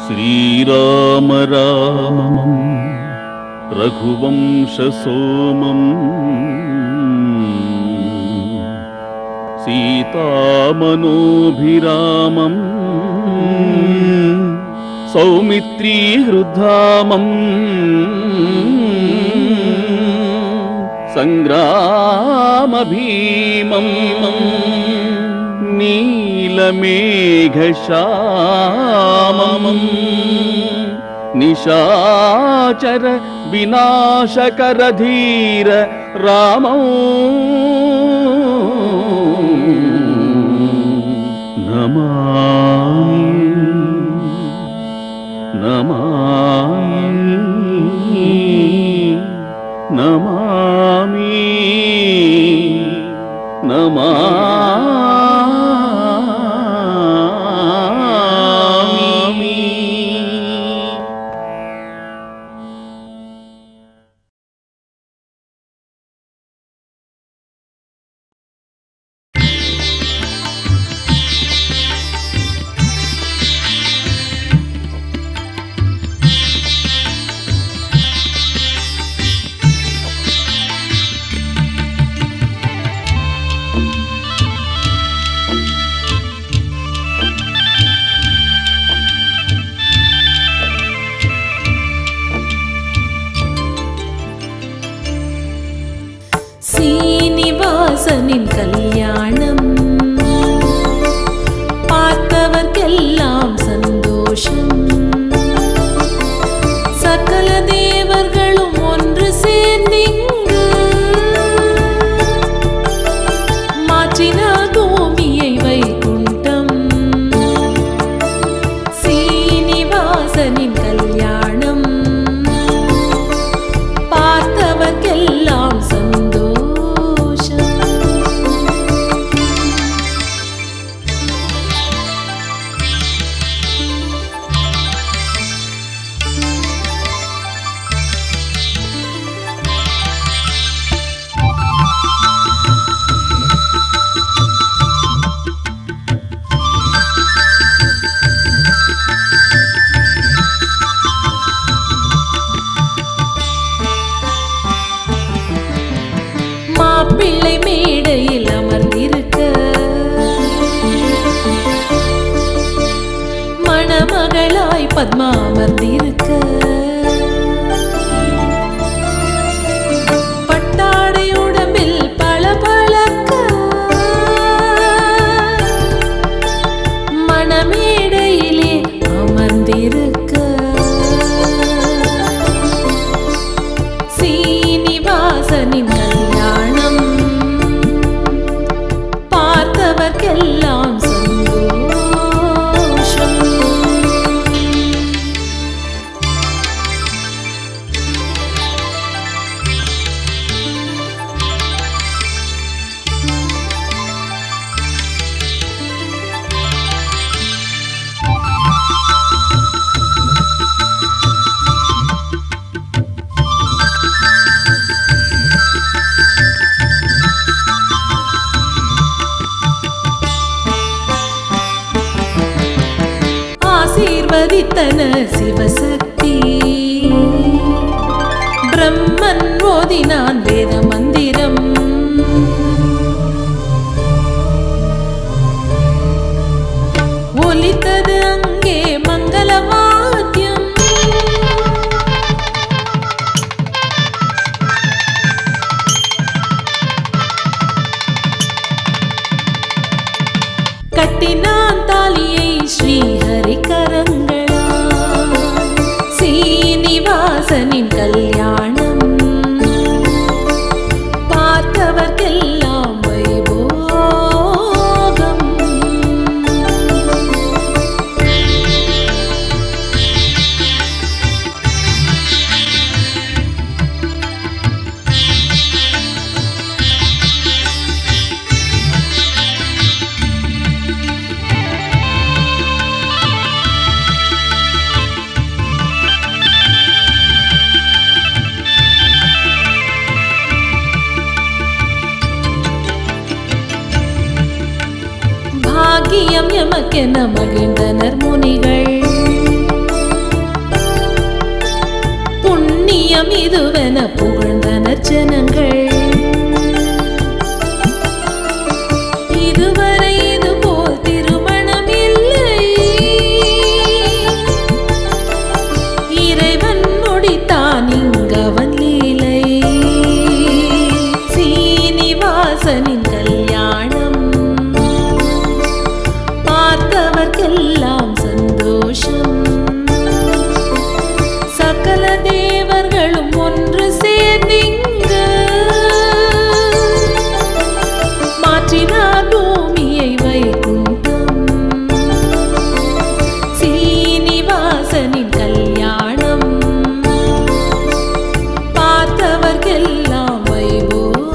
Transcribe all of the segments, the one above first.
श्रीराम रामम् रघुवंशसोमम् सीतामनोभिरामम् सौमित्रीहृद्धामम् सङ्ग्रामभीमम् नीलमेघश्यामम् निशाचर विनाशकरधीर रामौ नमामि नमामि नमामि சீனிவாசனின் கல்யாணம் பார்த்தவர்க்கெல்லாம் சந்தோஷம் சகல தேவர்களும் ஒன்று சேர்ந்திங்கு மாற்றினார் பூமியை வைகுண்டம் சீனிவாசனின் கல்யாணம் பார்த்தவர்க்கெல்லாம் சந்தோஷம் மாப்பிள்ளை மேடையில் அமர்ந்திருக்க மணமகளாய் பத்மா அமர்ந்திருக்க பட்டாடை உடம்பில் பளபளக்க மணமேடையிலே அமர்ந்திருக்க சீனிவாசனின் கல்யாணம் பார்த்தவர்க்கெல்லாம் சந்தோஷம் ஆசீர்வதித்தன சிவசக்தி பிரம்மன் ஓதினான் வேத மந்திரம் ஒலித்தது அங்கே மங்கள வாத்தியம் கட்டினான் தாலியை ஸ்ரீஹரி கரங்களா சீனிவாசனின் கல்யாணம் பார்த்தவர்க்கெல்லாம் வைபோகம் பாக்கியம் எமக்கென மகிழ்ந்தனர் முனிகள் இதுவென புகழ்ந்தனர் ஜனங்கள் இதுவரை இது போல் திருமணம் இல்லை இறைவன் முடித்தான் இங்கவன் லீலை சீனிவாசனின் கல்யாணம் பார்த்தவர்க்கெல்லாம் சந்தோஷம் சகல தேவர்களும் ஒன்று சேர்ந்திங்க மாற்றினார் பூமியை வைகுண்டம் சீனிவாசனின் கல்யாணம் பார்த்தவர்க்கெல்லாம் வைபோகம்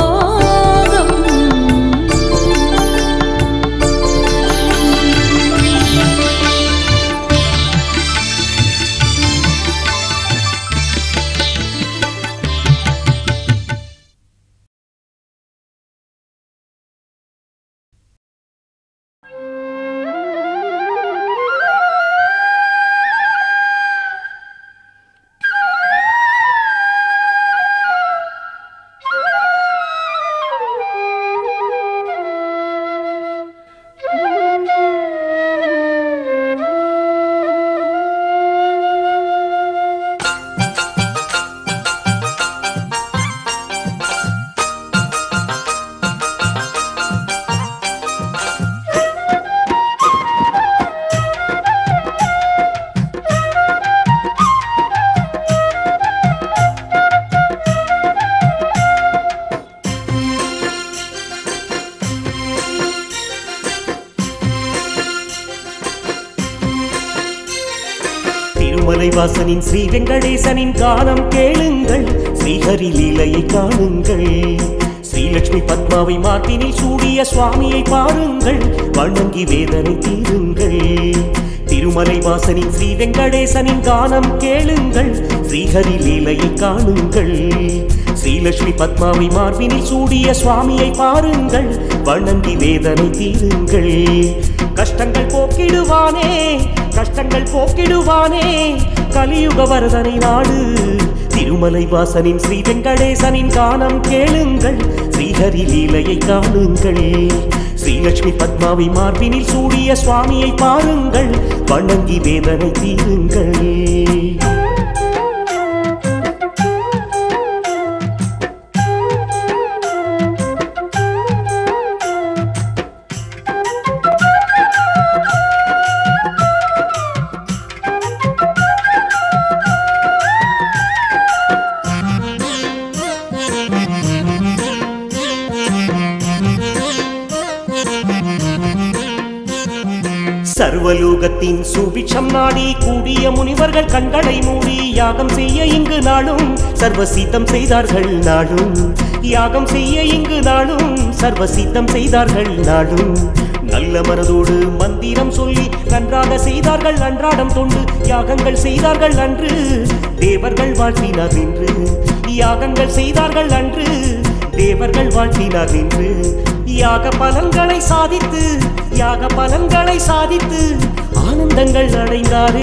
திருமலை வாசனின் ஸ்ரீ வெங்கடேசனின் கானம் கேளுங்கள் ஸ்ரீஹரி லீலையை காணுங்கள் ஸ்ரீலட்சுமி பத்மாவை மார்பினில் சூடிய சுவாமியை பாருங்கள் வணங்கி வேதனை தீருங்கள் திருமலை வாசனின் ஸ்ரீ வெங்கடேசனின் கானம் கேளுங்கள் ஸ்ரீஹரி லீலையை காணுங்கள் ஸ்ரீலட்சுமி பத்மாவை மார்பினில் சூடிய சுவாமியை பாருங்கள் வணங்கி வேதனை தீருங்கள் கஷ்டங்கள் போக்கிடுவானே கஷ்டங்கள் போக்கிடுவானே கலியுக வரதனை நாடு திருமலை வாசனின் ஸ்ரீ வெங்கடேசனின் கானம் கேளுங்கள் ஸ்ரீஹரி லீலையை காணுங்கள் ஸ்ரீலட்சுமி பத்மாவை மார்பினில் சூடிய சுவாமியை பாருங்கள் வணங்கி வேதனை தீருங்கள் சர்வலோகத்தின் சுபிட்சம் நாடி கூடிய முனிவர்கள் கண்களை மூடி யாகம் செய்ய இங்கு நாளும் சர்வசித்தம் செய்தார்கள் நாளும் யாகம் செய்ய இங்கு நாளும் சர்வசித்தம் செய்தார்கள் நாளும் நல்ல மனதோடு மந்திரம் சொல்லி நன்றாக செய்தார்கள் அன்றாடம் தொண்டு யாகங்கள் செய்தார்கள் அன்று தேவர்கள் வாழ்த்தினார் நின்று யாகங்கள் செய்தார்கள் அன்று தேவர்கள் வாழ்த்தினார் நின்று யாக பலன்களை சாதித்து யாக பலன்களை சாதித்து ஆனந்தங்கள் அடைந்தாரே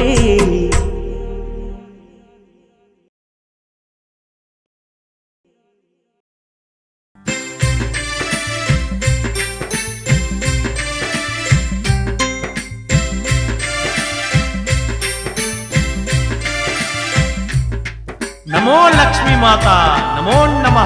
నమో లక్ష్మీ మాత నమో నమ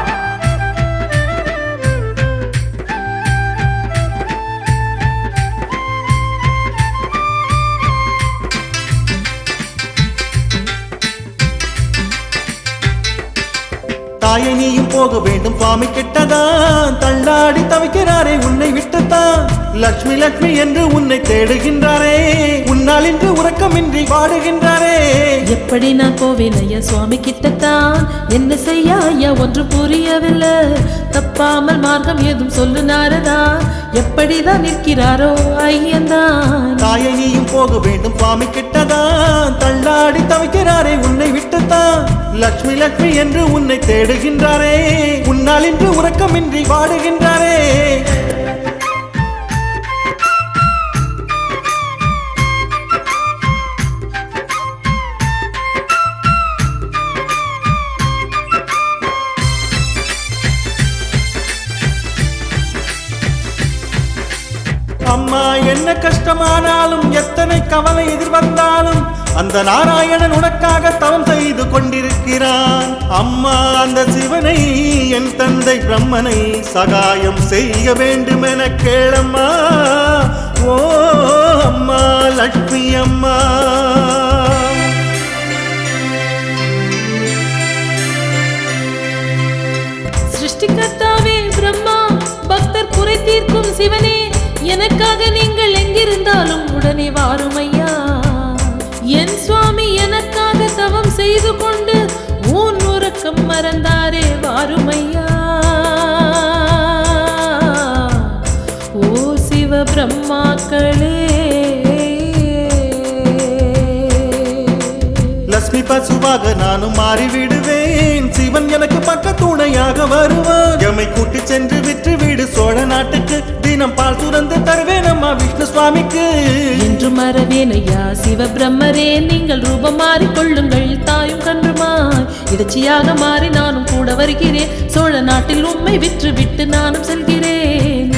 தாயை நீயும் போக வேண்டும் சுவாமி கிட்டதான் தள்ளாடி தவிக்கிறாரே உன்னை விட்டுத்தான் லட்சுமி லட்சுமி என்று உன்னை தேடுகின்றாரே உன்னால் இன்று உறக்கமின்றி பாடுகின்றாரே எப்படி நான் போவேன் ஐயா சுவாமி கிட்டத்தான் என்ன செய்ய ஐயா ஒன்று புரியவில்லை தப்பாமல் மார்க்கம் ஏதும் சொல்லு நாரதா எப்படிதான் நிற்கிறாரோ ஐயன்தான் தாயை நீயும் போக வேண்டும் சுவாமி கிட்டதான் தள்ளாடி தவிக்கிறாரே உன்னை விட்டுத்தான் லட்சுமி லட்சுமி என்று உன்னை தேடுகின்றாரே உன்னால் இன்று உறக்கமின்றி பாடுகின்றாரே என்ன கஷ்டமானாலும் எத்தனை கவலை எதிர்வந்தாலும் அந்த நாராயணன் உனக்காக தவம் செய்து கொண்டிருக்கிறான் அம்மா அந்த சிவனை என் தந்தை பிரம்மனை சகாயம் செய்ய வேண்டும் என கேளம்மா ஓ அம்மா லட்சுமி அம்மா சிருஷ்டிகர்த்தாவே பிரம்மா பக்தர் குறை தீர்க்கும் சிவனே எனக்காக நீங்கள் எங்கிருந்தாலும் உடனே வாரும் ஐயா என் சுவாமி எனக்காக தவம் செய்து கொண்டு ஊன் உறக்கம் மறந்தாரே வாரும் ஐயா ஓ சிவ பிரம்மாக்களே லட்சுமி பசுவாக நானும் மாறிவிடுவேன் சிவன் எனக்கு பக்க துணையாக வருவான் எமை கூட்டி சென்று விற்று வீடு சோழ நாட்டுக்கு தினம் பால் சுரந்து தருவேன் அம்மா விஷ்ணு சுவாமிக்கு என்று மறவேனையா சிவபிரம்மரே நீங்கள் ரூபம் மாறிக்கொள்ளுங்கள் தாயும் கன்றுமாய் இடைச்சியாக மாறி நானும் கூட வருகிறேன் சோழ நாட்டில் உம்மை விற்று விட்டு நானும் செல்கிறேன்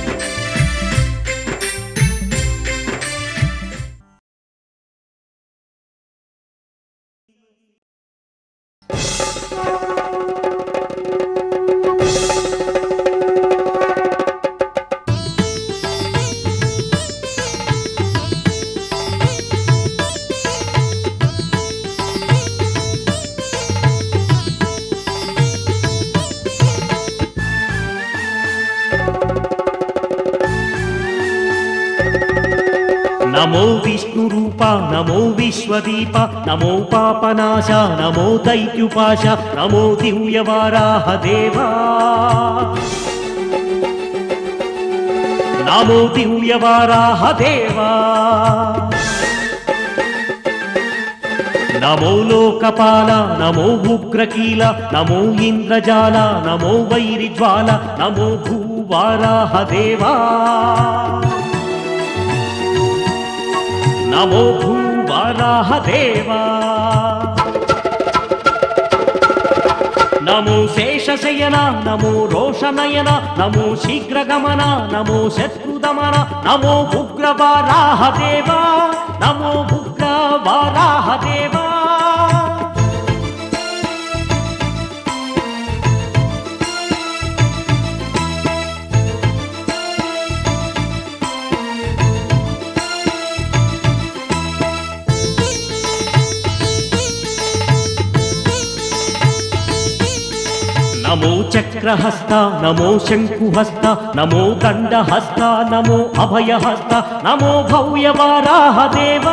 నమో విష్ణు రూప నమో విశ్వదీప నమో పాపనాశ నమో దైత్యుపాశ నమో దివ్యవారాహ దేవా నమో దివ్యవారాహ దేవా నమో లోకపాల నమో ఉగ్రకీల నమో ఇంద్రజాల నమో వైరిజ్వాల నమో భూవారాహ దేవా నమో భూవారాహ దేవా నమో శేషశయన నమో రోషనయన నమో శీఘ్రగమన నమో శత్రుదమన నమో ఉగ్రవారాహ దేవా నమో ఉగ్రవారాహ దేవా నమో చక్రహస్త నమో శంకుహస్త నమో దండహస్త నమో అభయహస్త నమో భవ్యవారాహ దేవా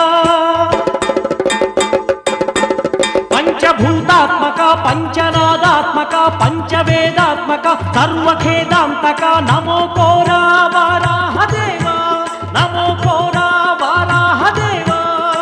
పంచభూతాత్మక పంచనాదాత్మక పంచవేదాత్మక సర్వఖేదాంతక నమో కోరా వారాహ దేవా నమో కోరా వారాహ దేవా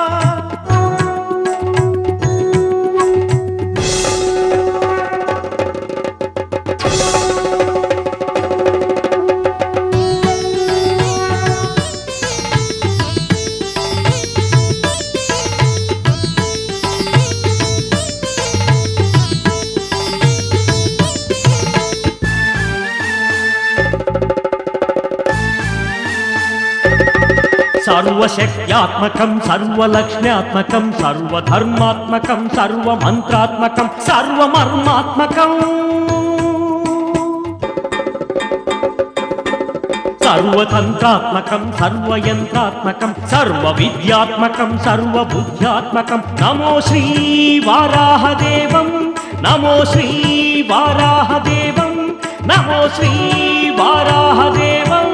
సర్వశక్త్యాత్మకం సర్వలక్ష్మ్యాత్మకం సర్వధర్మాత్మకం సర్వమంత్రాత్మకం సర్వమర్మాత్మకం సర్వతంత్రాత్మకం సర్వయంత్రాత్మకం సర్వవిద్యాత్మకం సర్వబుద్ధ్యాత్మకం నమో శ్రీ వారాహదేవం నమో శ్రీ వారాహదేవం నమో శ్రీ వారాహదేవం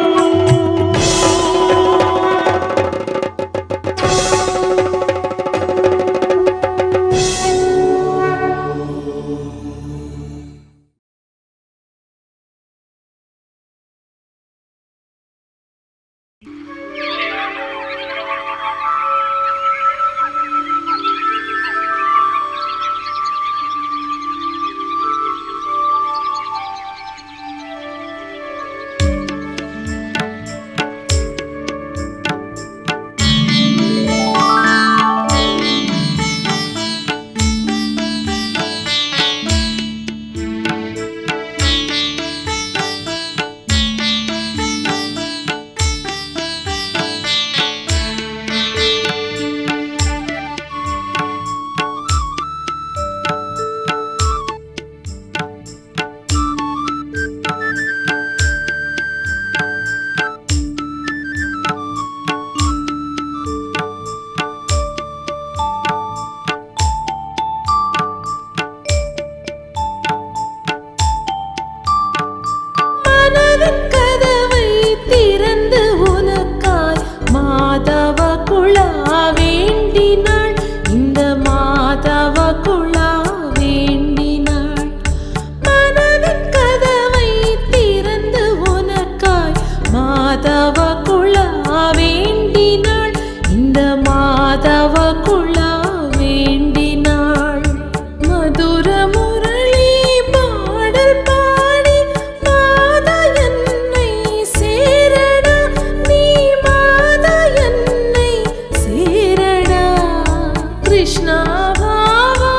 குழா வேண்டினாள் இந்த மாதவ குழா வேண்டினாள் மனதின் கதவை திறந்து உனக்காய் மாதவ குழா வேண்டினாள் இந்த மாதவ குழா வேண்டினாள் மதுர முரளி பாடல் பாடி மாதா என்னை சேரடா நீ மாதா என்னை சேரடா கிருஷ்ணா வா வா.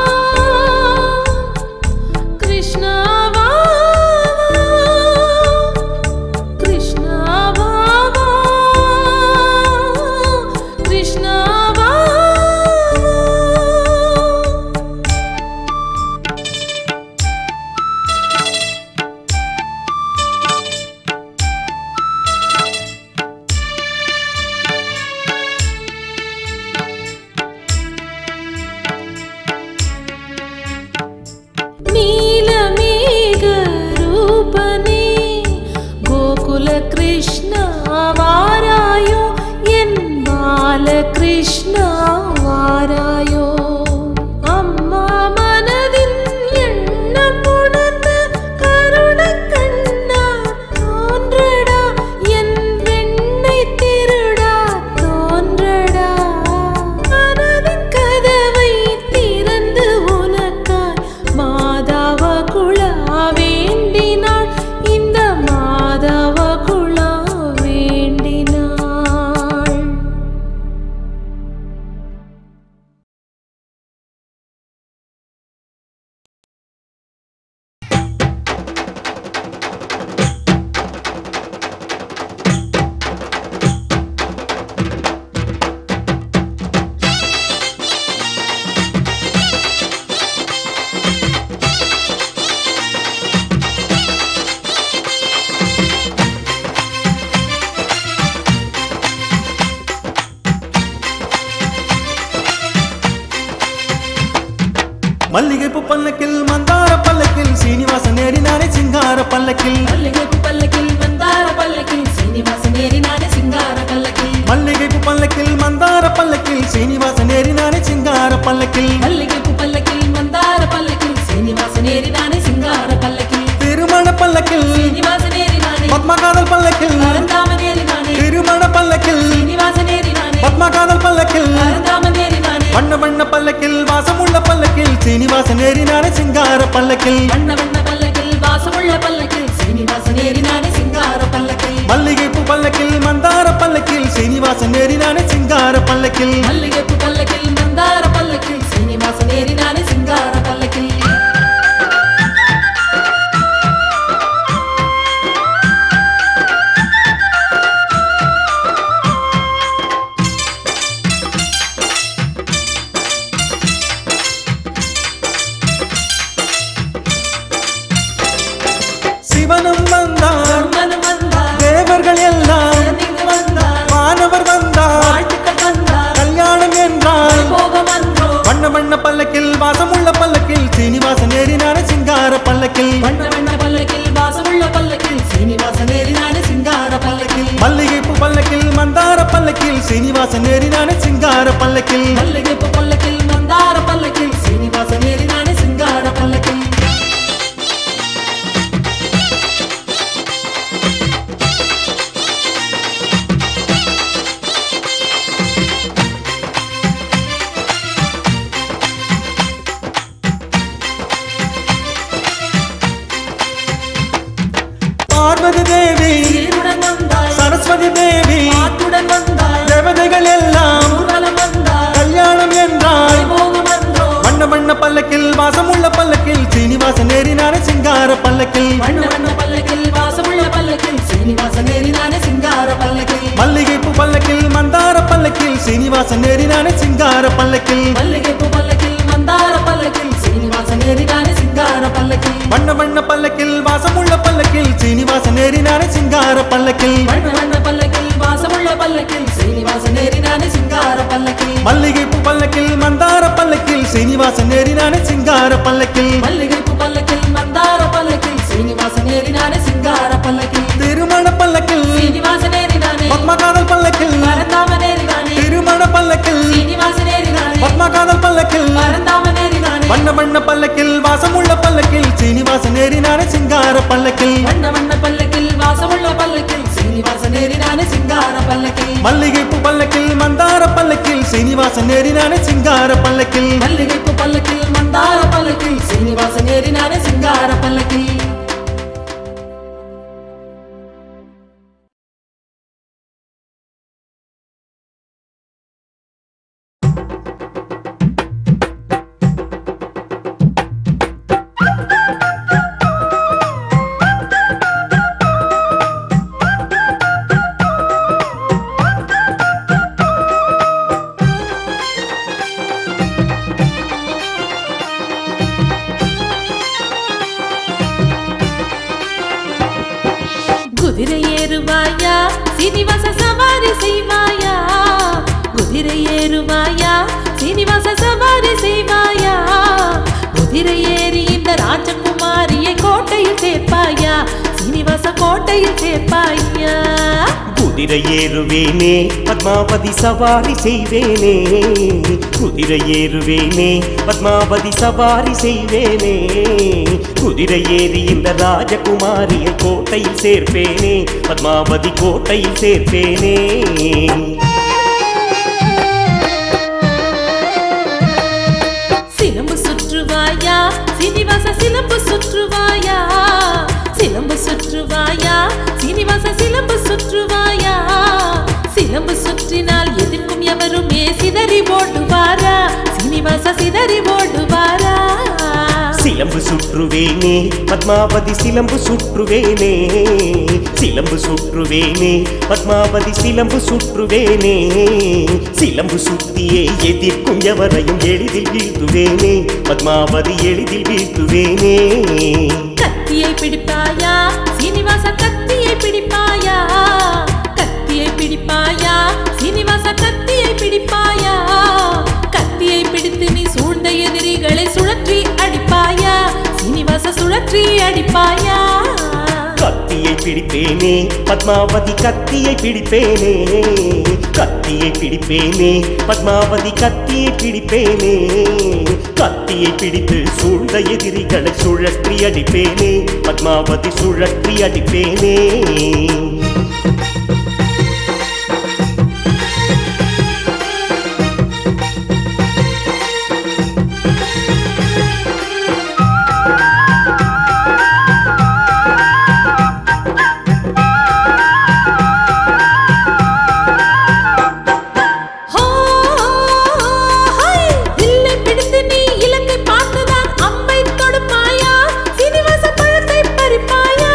கிருஷ்ணா வா வா. கிருஷ்ணா வா வா. கிருஷ்ணா வா வா. நீலமேக ரூபனே கோகுல கிருஷ்ணா வாராயோ என் பால கிருஷ்ணா வாராயோ அம்மா மனதின் எண்ணம் உணர்ந்த கருணை கண்ணா தோன்றடா என் வெண்ணை திருடா தோன்றடா மனதின் கதவை திறந்து உனக்காய் மாதவ குழா வேண்டினாள் இந்த மாதவ குழா வேண்டினாள் மல்லிகைப்பூ பல்லக்கில் மந்தார பல்லக்கில் சீனிவாசன் ஏறினானே சிங்கார பல்லக்கில் மல்லிகைப்பூ பல்லக்கில் மந்தார பல்லக்கில் சீனிவாசன் ஏறினானே சிங்கார பல்லக்கில் மல்லிகைப்பூ பல்லக்கில் மந்தார பல்லக்கில் சீனிவாசன் ஏறினானே சிங்கார பல்லக்கில் மல்லிகைப்பூ பல்லக்கில் மந்தார பல்லக்கில் சீனிவாசன் ஏறினானே சிங்கார பல்லக்கில் திருமண பல்லக்கில் சீனிவாசன் ஏறினானே பத்மகாதல் பல்லக்கில் பரந்தாமன் ஏறினானே திருமண பல்லக்கில் சீனிவாசன் ஏறினானே பத்மகாதல் பல்லக்கில் பரந்தாமன் ஏறினானே வண்ண வண்ண பல்லக்கில் வாசமுள்ள பல்லக்கில் சீனிவாசன் ஏறினானே சிங்கார பல்லக்கில் வண்ண வண்ண பல்லக்கில் வாசமுள்ள பல்லக்கில் சீனிவாசன் ஏறினானே சிங்கார பல்லக்கில் மல்லிகைப்பூ பல்லக்கில் மந்தார பல்லக்கில் சீனிவாசன் ஏறினானே சிங்கார பல்லக்கில் மல்லிகைப்பூ பல்லக்கில் மந்தார பல்லக்கில் சீனிவாசன் ஏறினானே சிங்கார பல்லக்கில் சிவனும் வந்தார் மனம் வந்தார் தேவர்கள் எல்லாம் சேர்ந்திங்கு வந்தார் வானவர் வந்தார் வாழ்த்துக்கள் வந்தார் கல்யாணம் என்றால் போக வந்தோ வண்ண வண்ண பல்லக்கில் வாசமுள்ள பல்லக்கில் சீனிவாசன் ஏறினானே சிங்கார பல்லக்கில் வண்ண வண்ண பல்லக்கில் வாசமுள்ள பல்லக்கில் சீனிவாசன் ஏறினானே சிங்கார பல்லக்கில் மல்லிகைப்பூ பல்லக்கில் மந்தார பல்லக்கில் சீனிவாசன் ஏறினானே சிங்கார பல்லக்கில் மல்லிகைப்பூ பல்லக்கில் மந்தார பல்லக்கில் சீனிவாசன் ஏறினானே சிங்கார பல்லக்கில் பார்வதி தேவி சீருடன் வந்தாய் சரஸ்வதி தேவி ஆத்துடன் வந்தாய் தேவதைகள் எல்லாம் ஊர்வலம் வந்தாய் கல்யாணம் என்றால் போக வந்தோ வண்ண வண்ண பல்லக்கில் வாசமுள்ள பல்லக்கில் சீனிவாசன் ஏறினானே சிங்கார பல்லக்கில் வண்ண வண்ண பல்லக்கில் வாசமுள்ள பல்லக்கில் சீனிவாசன் ஏறினானே சிங்கார பல்லக்கில் மல்லிகைப்பூ பல்லக்கில் மந்தார பல்லக்கில் சீனிவாசன் ஏறினானே சிங்கார பல்லக்கில் மல்லிகைப்பூ பல்லக்கில் மந்தார பல்லக்கில் சீனிவாசன் ஏறினானே சிங்கார பல்லக்கில் வண்ண வண்ண பல்லக்கில் வாசமுள்ள பல்லக்கில் சீனிவாசன் ஏறினானே சிங்கார பல்லக்கில் வண்ண வண்ண பல்லக்கில் வாசமுள்ள பல்லக்கில் சீனிவாசன் ஏறினானே சிங்கார பல்லக்கில் மல்லிகைப்பூ பல்லக்கில் மந்தார பல்லக்கில் சீனிவாசன் ஏறினானே சிங்கார பல்லக்கில் மல்லிகைப்பூ பல்லக்கில் மந்தார பல்லக்கில் சீனிவாசன் ஏறினானே சிங்கார பல்லக்கில் திருமண பல்லக்கில் சீனிவாசன் ஏறினானே பத்மகாதல் பல்லக்கில் பரந்தாமன் ஏறினானே திருமண பல்லக்கில் வண்ண பல்லக்கில் வாசமுள்ள பல்லக்கில் சீனிவாசன் ஏறினானே சிங்கார பல்லக்கில் வண்ண வண்ண பல்லக்கில் வாசமுள்ள பல்லக்கில் சீனிவாசன் ஏறினானே சிங்கார பல்லக்கில் மல்லிகைப்பூ பல்லக்கில் மந்தார பல்லக்கில் சீனிவாசன் ஏறினானே சிங்கார பல்லக்கில் மல்லிகைப்பூ பல்லக்கில் மந்தார பல்லக்கில் சீனிவாசன் ஏறினானே சிங்கார பல்லக்கில் குதிரை ஏறுவாயா சீனிவாச சவாரி செய்வாயா குதிரை ஏறுவாயா சீனிவாச சவாரி செய்வாயா குதிரை ஏறி இந்த ராஜகுமாரியை கோட்டையில் சேர்ப்பாயா சீனிவாச கோட்டையில் சேர்ப்பாயா குதிரை ஏறுவேனே பத்மாவதி சவாரி செய்வேனே குதிரை ஏறுவேனே பத்மாவதி சவாரி செய்வேனே குதிரை ஏறி இந்த ராஜகுமாரியை கோட்டையில் சேர்ப்பேனே பத்மாவதி கோட்டையில் சேர்ப்பேனே சிலம்பு சுற்றுவாயா சீனிவாச சிலம்பு சுற்றுவாயா சிலம்பு சுற்றுவாயா சீனிவாச சிலம்பு சுற்றுவாயா சிலம்பு சுற்றினால் எதிர்க்கும் எவருமே சிதறி ஓடுவாரா சீனிவாச சிதறி ஓடுவாரா சிலம்பு சுற்றுவேனே பத்மாவதி சிலம்பு சுற்றுவேனே சிலம்பு சுற்றுவேனே பத்மாவதி சிலம்பு சுற்றுவேனே சிலம்பு சுத்தியே எதிர்க்கும் எவரையும் எளிதில் வீழ்த்துவேனே பத்மாவதி எளிதில் வீழ்த்துவேனே கத்தியை பிடிப்பாயா சீனிவாச கத்தியை பிடிப்பாயா கத்தியை பிடிப்பாயா சீனிவாச கத்தியை பிடிப்பாயா கத்தியை பிடித்து நீ சூழ்ந்த எதிரிகளை சுழற்றி அடிப்பாயா சீனிவாச சுழற்றி அடிப்பாயா கத்தியை பிடிப்பேனே பத்மாவதி கத்தியை பிடிப்பேனே கத்தியை பிடிப்பேனே பத்மாவதி கத்தியை பிடிப்பேனே கத்தியை பிடித்து சூழ்ந்த எதிரிகளை சுழற்றி அடிப்பேனே பத்மாவதி சுழற்றி அடிப்பேனே ஹோ, ஹை! வில்லை பிடித்து நீ இலக்கை பார்த்துதான் அம்பை தொடுப்பாயா சீனிவாச பழத்தை பறிப்பாயா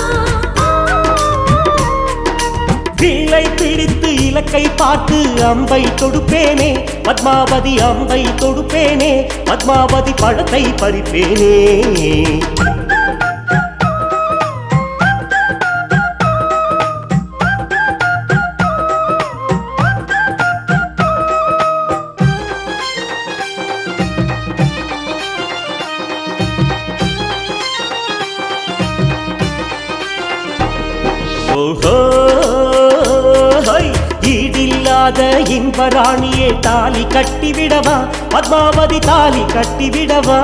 வில்லை பிடித்து இலக்கை பார்த்து அம்பை தொடுப்பேனே பத்மாவதி அம்பை தொடுப்பேனே பத்மாவதி பழத்தை பறிப்பேனே ஓஹோ ஹை, ஈடில்லாத இன்பராணியே தாலி கட்டிவிடவா பத்மாவதி தாலி கட்டிவிடவா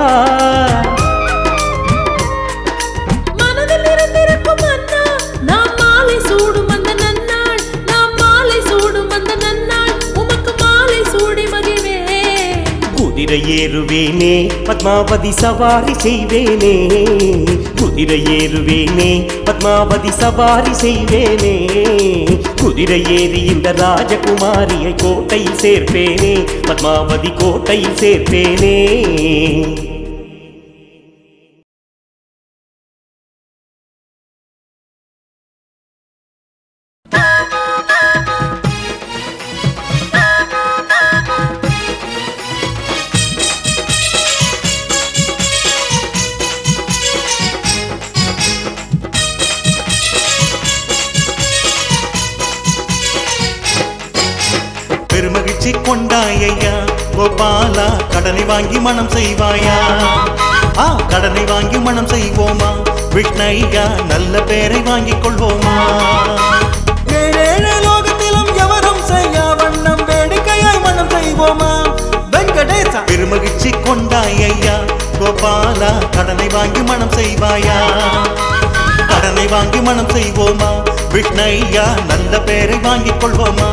மனதில் இருந்திருக்கும் அண்ணா நாம் மாலை சூடும் அந்த நன்னாள் நாம் மாலை சூடும் அந்த நன்னாள் உமக்கு மாலை சூடி மகிழ்வே குதிரை ஏறுவேனே பத்மாவதி சவாரி செய்வேனே குதிரை ஏறுவேனே பத்மாவதி சவாரி செய்வேனே குதிரை ஏறி இந்த ராஜகுமாரியை கோட்டையில் சேர்ப்பேனே பத்மாவதி கோட்டையில் சேர்ப்பேனே பெருமகிழ்ச்சி கொண்டாயையா கோபாலா கடனை வாங்கி மனம் செய்வாயா ஆ கடனை வாங்கி மனம் செய்வோமா விஷ்ணையா நல்ல பேரை வாங்கிக் கொள்வோமா ஏழேழு லோகத்திலும் எவரும் செய்யா வண்ணம் வேடிக்கையாய் மனம் செய்வோமா வெங்கடேசா பெருமகிழ்ச்சி கொண்டாயையா கோபாலா கடனை வாங்கி மனம் செய்வாயா கடனை வாங்கி மனம் செய்வோமா விஷ்ணையா நல்ல பேரை வாங்கிக் கொள்வோமா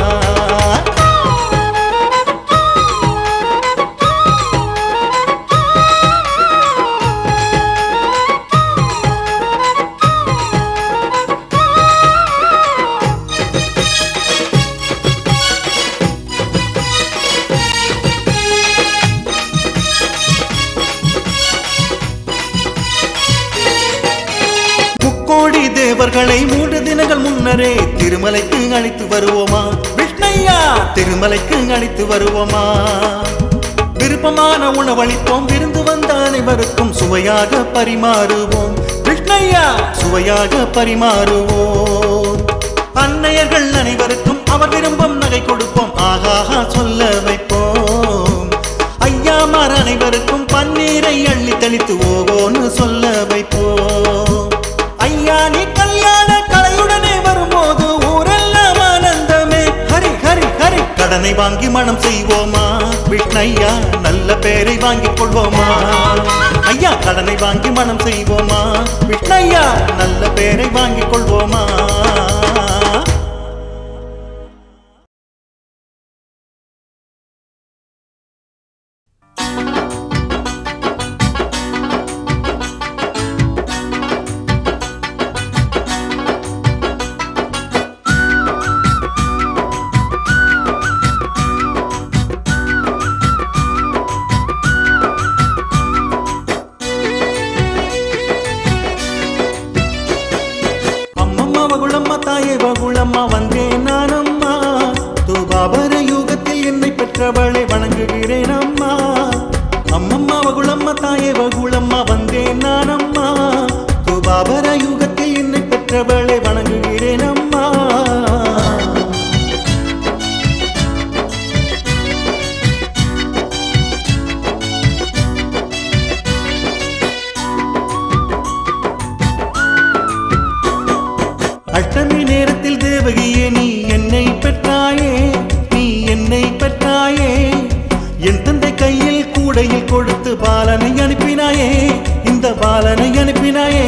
முக்கோடி தேவர்களை மூன்று தினங்கள் முன்னரே திருமலைக்கு அழைத்து வருவோமா விஷ்ணையா திருமலைக்கு அழைத்து வருவோமா விருப்பமான உணவளிப்போம் விருந்து வந்த அனைவருக்கும் சுவையாக பரிமாறுவோம் விஷ்ணையா சுவையாக பரிமாறுவோம் அன்னையர்கள் அனைவருக்கும் அவர் விரும்பும் நகை கொடுப்போம் ஆகாஹா சொல்ல வைப்போம் ஐயாமார் அனைவருக்கும் பன்னீரை அள்ளி தெளித்து ஓகோன்னு சொல்ல வைப்போம் ஐயா நீ கல்யாண கலையுடனே வரும்போது ஊரெல்லாம் ஆனந்தமே ஹரி ஹரி ஹரி கடனை வாங்கி மனம் செய்வோமா விஷ்ணையா நல்ல பேரை வாங்கிக் கொள்வோமா ஐயா கடனை வாங்கி மனம் செய்வோமா விஷ்ணையா நல்ல பேரை வாங்கிக் கொள்வோமா அம்மம்மா வகுளம்மா தாயே வகுளம்மா வந்தேன் நானம்மா தூபாபர யுகத்தில் என்னை பெற்றவளை வணங்குகிறேன் அம்மா அம்மம்மா வகுளம்மா தாயே வகுளம்மா வந்தேன் நானம்மா தூபாபர யுகத்தில் என்னை பெற்றவளை வணங்குகிறேன் அம்மா அஷ்டமி நேரத்தில் தேவகியே நீ என்னை பெற்றாயே நீ என்னை பெற்றாயே என் தந்தை கையில் கூடையில் கொடுத்து பாலனை அனுப்பினாயே இந்த பாலனை அனுப்பினாயே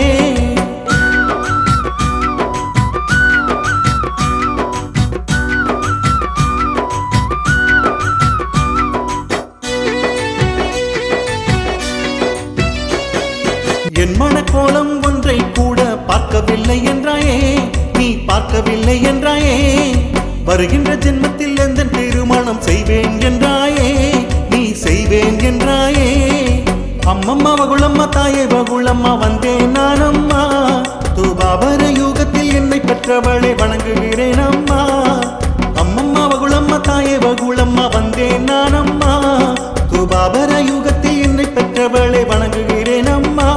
என் மனக்கோலம் ஒன்றை கூட பார்க்கவில்லை என்றாயே நீ பார்க்கவில்லை என்றாயே வருகின்ற ஜென்மத்தில் எந்த திருமணம் செய்வேன் என்றாயே நீ செய்வேன் என்றாயே அம்மம்மா வகுளம்மா தாயே வகுளம்மா வந்தேன் நானம்மா தூபாபர யுகத்தில் என்னை பெற்றவளை வணங்குகிறேன் அம்மா அம்மம்மா வகுளம்மா தாயே வகுளம்மா வந்தேன் நானம்மா தூபாபர யுகத்தில் என்னை பெற்றவளை வணங்குகிறேன் அம்மா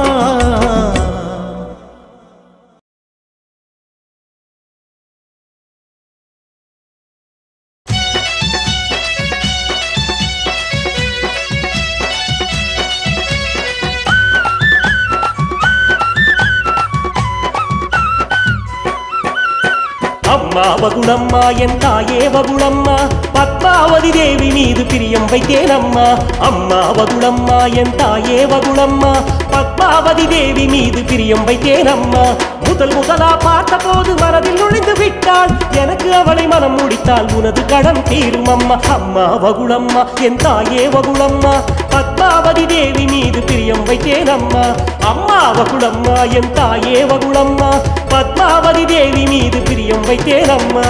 அம்மா வகுளம்மா என் தாயே வகுளம்மா பத்மாவதி தேவி மீது பிரியம் வைத்தேன் அம்மா அம்மா வகுளம்மா என் தாயே வகுளம்மா பத்மாவதி தேவி மீது பிரியம் வைத்தேன் அம்மா முதல் முதலா பார்த்த போது மனதில் நுழைந்து விட்டாள் எனக்கு அவளை மனம் முடித்தால் உனது கடன் தீரும் அம்மா அம்மா வகுளம்மா என் தாயே வகுளம்மா பத்மாவதி தேவி மீது பிரியம் வைத்தேன் அம்மா அம்மா வகுளம்மா என் தாயே வகுளம்மா பத்மாவதி தேவி மீது பிரியம் வைத்தேன் அம்மா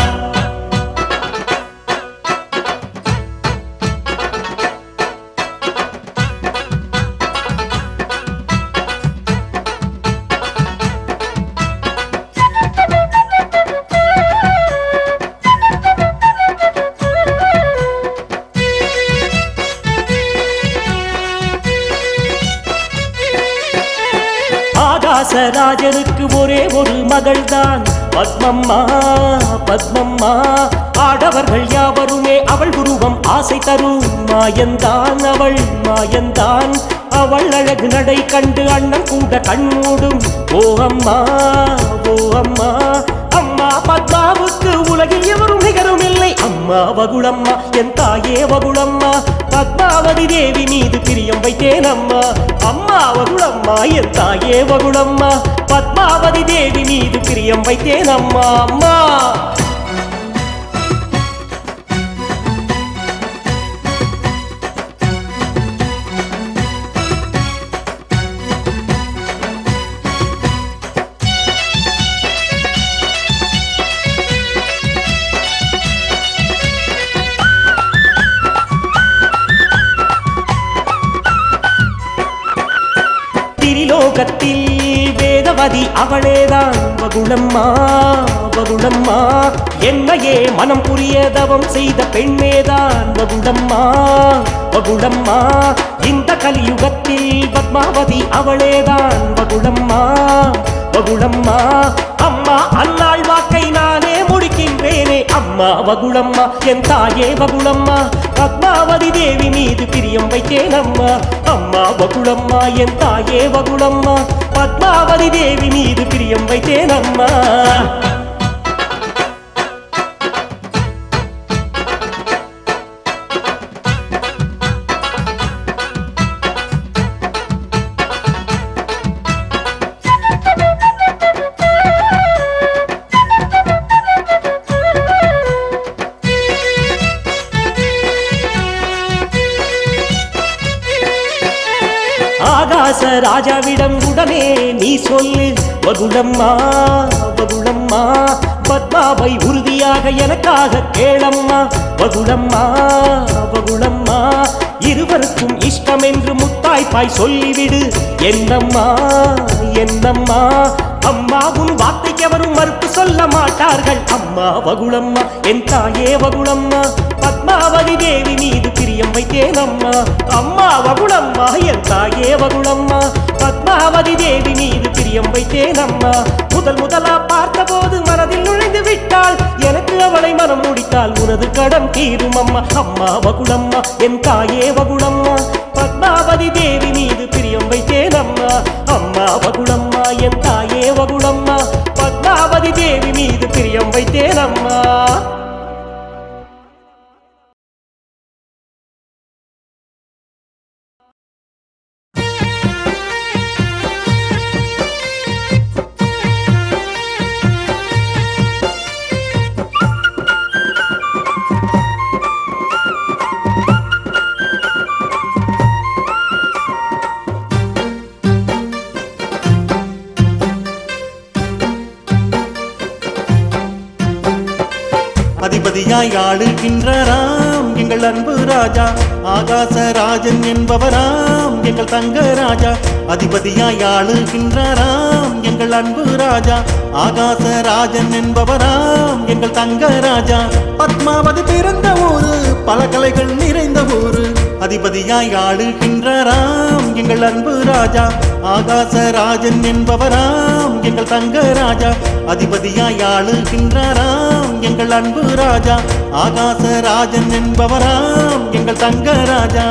ஆகாசராஜனுக்கு ஒரே ஒரு மகள்தான் பத்மம்மா பத்மம்மா ஆடவர்கள் யாவருமே அவள் உருவம் ஆசை தரும் மாயந்தான் அவள் மாயந்தான் அவள் அழகு நடை கண்டு அண்ணன் கூட கண்மூடும் ஓ அம்மா ஓ அம்மா அம்மா பத்மாவுக்கு உலகில் எவரும் நிகரும் இல்லை அம்மா அம்மா வகுளம்மா என் தாயே வகுளம்மா பத்மாவதி தேவி மீது பிரியம் வைத்தேன் அம்மா அம்மா வகுளம்மா என் தாயே வகுளம்மா பத்மாவதி தேவி மீது பிரியம் வைத்தேன் அம்மா அம்மா திரிலோகத்தில் வேதவதி அவளேதான் வகுளம்மா வகுளம்மா என்னையே மனம் புரிய தவம் செய்த பெண்ணேதான் வகுளம்மா வகுளம்மா இந்த கலியுகத்தில் பத்மாவதி அவளேதான் வகுளம்மா வகுளம்மா அம்மா அன்னாள் வாக்கை நானே முடிக்கின்றேனே அம்மா வகுளம்மா என் தாயே வகுளம்மா பத்மாவதி தேவி மீது பிரியம் வைத்தேன் அம்மா அம்மா வகுளம்மா என் தாயே வகுளம்மா பத்மாவதி தேவி மீது பிரியம் வைத்தேன் அம்மா ஆகாச ராஜாவிடம் உடனே நீ சொல்லு வகுளம்மா வகுளம்மா பத்மாவை உறுதியாக எனக்காக கேளம்மா வகுளம்மா வகுளம்மா இருவருக்கும் இஷ்டம் என்று முத்தாய்ப்பாய் சொல்லிவிடு என்னம்மா என்னம்மா அம்மா உன் வார்த்தைக்கு எவரும் மறுப்பு சொல்ல மாட்டார்கள் அம்மா வகுளம்மா என் தாயே வகுளம்மா பத்மாவதி தேவி மீது பிரியம் வைத்தேன் அம்மா அம்மா வகுளம்மா என் தாயே வகுளம்மா பத்மாவதி தேவி மீது பிரியம் வைத்தேன் அம்மா முதல் முதலா பார்த்தபோது மனதில் நுழைந்து விட்டாள் எனக்கு அவளை மனம் முடித்தால் உனது கடன் தீரும் அம்மா அம்மா வகுளம்மா என் தாயே வகுளம்மா பத்மாவதி தேவி மீது பிரியம் வைத்தேன் அம்மா அம்மா வகுளம்மா என் தாயே வகுளம்மா பத்மாவதி தேவி மீது பிரியம் வைத்தேன் அம்மா அதிபதியாய் ஆளுகின்றாராம் எங்கள் அன்பு ராஜா ஆகாச ராஜன் என்பவராம் எங்கள் தங்க ராஜா அதிபதியாய் ஆளுகின்றாராம் எங்கள் அன்பு ராஜா ஆகாச ராஜன் என்பவராம் எங்கள் தங்க ராஜா பத்மாவதி பிறந்த ஊரு பல கலைகள் நிறைந்த ஊரு அதிபதியாய் ஆளுகின்றாராம் எங்கள் அன்பு ராஜா ஆகாச ராஜன் என்பவராம் எங்கள் தங்க ராஜா அதிபதியாய் ஆளுகின்றாராம் எங்கள் அன்பு ராஜா ஆகாச ராஜன் என்பவராம் எங்கள் தங்க ராஜா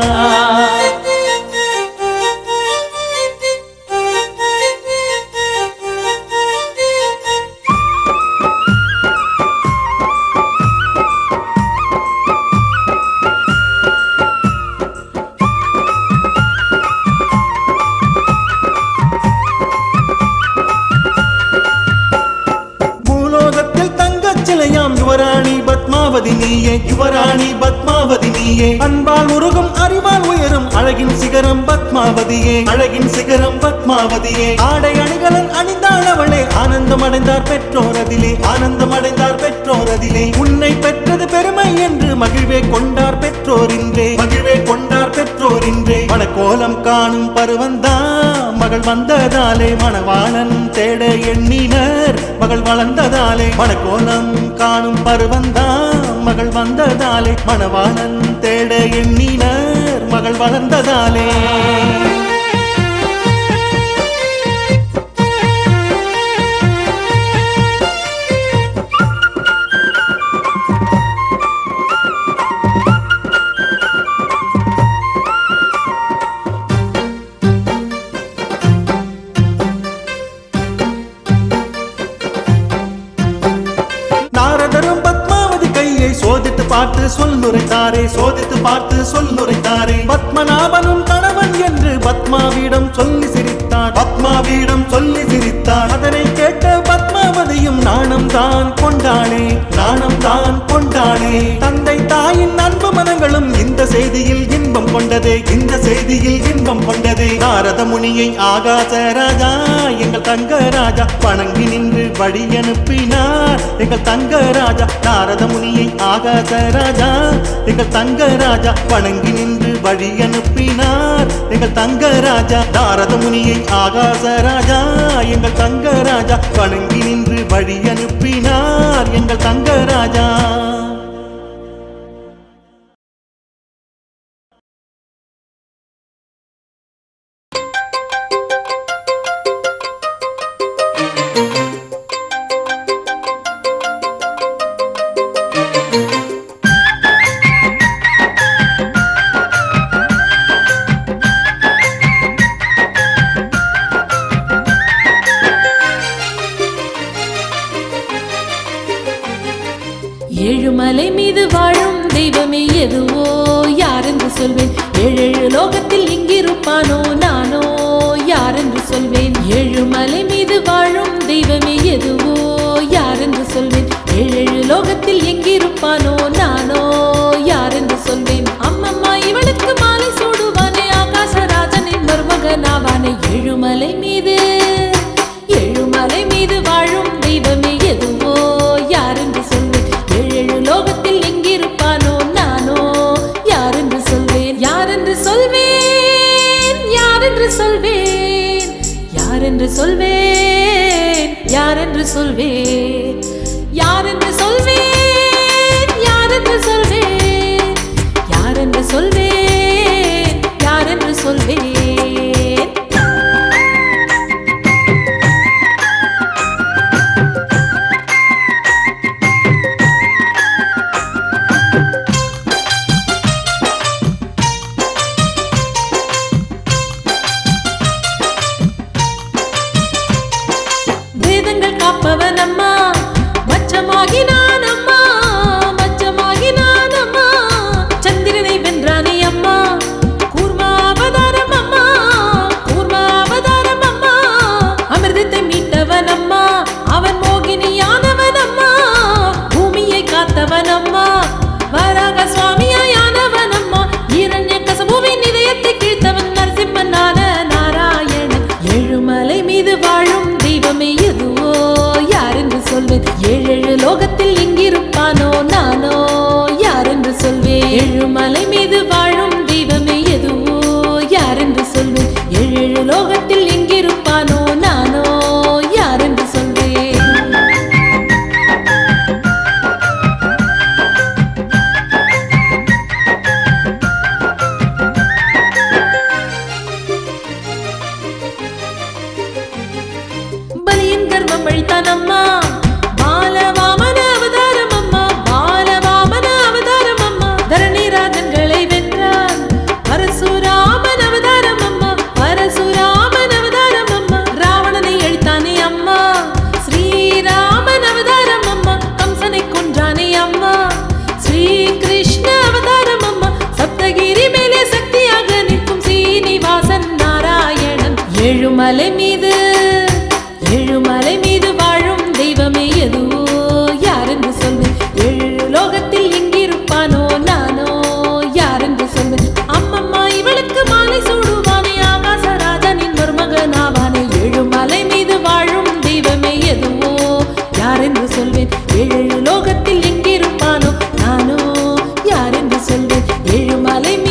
பூலோகத்தில் தங்கச் சிலையாம் யுவராணி பத்மாவதி நீயே யுவராணி பத்மாவதி நீயே அன்பால் உருகும் அறிவால் உயரும் அழகின் சிகரம் பத்மாவதியே அழகின் சிகரம் பத்மாவதியே ஆடை அணிகலன் அணிந்தாள் அவளே ஆனந்தம் அடைந்தார் பெற்றோர் அதிலே ஆனந்தம் அடைந்தார் பெற்றோர் அதிலே உன்னை பெற்றது பெருமை என்று மகிழ்வே கொண்டார் பெற்றோர் இன்றே மகிழ்வே கொண்டார் பெற்றோர் இன்றே மனக்கோலம் காணும் பருவந்தா மகள் வந்ததாலே மணவாளன் தேட எண்ணினர் மகள் வளர்ந்ததாலே மணக்கோலம் காணும் பருவந்தா மகள் வந்ததாலே மணவாளன் தேட எண்ணினர் மகள் வளர்ந்ததாலே நாரதரும் பத்மாவதி கையை சோதித்து பார்த்து சொல்லுரைத்தாரே சோதித்து பார்த்து சொல்லுரைத்தாரே பத்மநாபனும் கணவன் என்று பத்மாவிடம் சொல்லி சிரித்தார் பத்மாவிடம் சொல்லி சிரித்தார் அதனை கேட்ட பத்மாவதியும் நாணம் தான் கொண்டாளே நாணம் தான் கொண்டாளே தந்தை தாயின் அன்பு மனங்களும் இந்த செய்தியில் இன்பம் கொண்டதே இந்த செய்தியில் இன்பம் கொண்டதே நாரத முனியை ஆகாச ராஜா எங்கள் தங்க ராஜா வணங்கி நின்று வழி அனுப்பினார் எங்கள் தங்க ராஜா நாரத முனியை ஆகாச ராஜா எங்கள் தங்க ராஜா வணங்கி நின்று வழி அனுப்பினார் எங்கள் தங்க ராஜா நாரத முனியை ஆகாச ராஜா எங்கள் தங்க ராஜா வணங்கி நின்று வழி அனுப்பினார் எங்கள் தங்க ராஜா ஏழுமலை மீது வாழும் தெய்வமே எதுவோ யாரென்று சொல்வேன் ஏழேழு லோகத்தில் இங்கிருப்பானோ நானோ யாரென்று சொல்வேன் ஏழுமலை மீது வாழும் தெய்வமே எதுவோ யாரென்று சொல்வேன் ஏழேழு லோகத்தில் எங்கிருப்பானோ நானோ யாரென்று சொல்வேன் அம்மம்மா இவளுக்கு மாலை சூடுவானே ஆகாசராஜனின் மருமகனாவானே ஏழுமலை மீது ஏழுமலை மீது வாழும் தெய்வமே எதுவோ யாரென்று சொல்வேன் ஏழு லோகத்தில் எங்கிருப்பானோ நானோ யாரென்று சொல்வேன் யாரென்று சொல்வேன் யாரென்று சொல்வேன் யாரென்று சொல்வேன் யாரென்று சொல்வேன் யாரென்று சொல்வேன் யாரென்று சொல்வேன் யாரென்று சொல்வேன் யாரென்று சொல்வேன் வேதங்கள் காப்பவன் அம்மா மச்சமாகி நான் அம்மா மச்சமாகி நான் அம்மா சந்திரனை வென்றானே அம்மா கூர்மா அவதாரம் அம்மா கூர்மா அவதாரம் அம்மா அமிர்தத்தை மீட்டவன் அம்மா அவன் மோகினியானவன் அம்மா பூமியை காத்தவன் அம்மா வராக சுவாமியானவன் அம்மா இரண்ய கசபுவின் இதயத்தை கீழ்த்தவன் நரசிம்மனான நாராயணன் ஏழுமலை மீது வாழும் தெய்வமே எதுவோ யாரென்று சொல்வேன் ஏழேழு லோகத்தில் எங்கிருப்பானோ நானோ யாரென்று சொல்வேன் ஏழுமலை மீது வாழும் தெய்வமே எதுவோ யாரென்று சொல்வேன் ஏழேழு லோகத்தில் எங்கிருப்பானோ நானோ யாரென்று சொல்வேன் பலியின் கர்வம் அழித்தான் அம்மா பாலவாமன அவதாரம் அம்மா பாலவாமன அவதாரம் அம்மா தரணிராஜன்களை வென்றான் பரசுராமன் அவதாரம் அம்மா பரசுராமன் அவதாரம் அம்மா ராவணனை அழித்தானே அம்மா ஸ்ரீராமன் அவதாரம் அம்மா கம்சனை கொன்றானே அம்மா ஸ்ரீ கிருஷ்ண அவதாரம் அம்மா சப்தகிரி மேலே சக்தியாக நிற்கும் சீனிவாசன் நாராயணன் ஏழுமலை மீது ஏழுமலை மீது வாழும் தெய்வமே எதுவோ யாரென்று சொல்வேன் ஏழு லோகத்தில் எங்கிருப்பானோ நானோ யாரென்று சொல்வேன் அம்மம்மா இவளுக்கு மாலை சூடுவானே ஆகாசராஜனின் மருமகனாவானே ஏழுமலை மீது வாழும் தெய்வமே எதுவோ யாரென்று சொல்வேன் ஏழு லோகத்தில் எங்கிருப்பானோ நானோ யாரென்று சொல்வேன் ஏழுமலை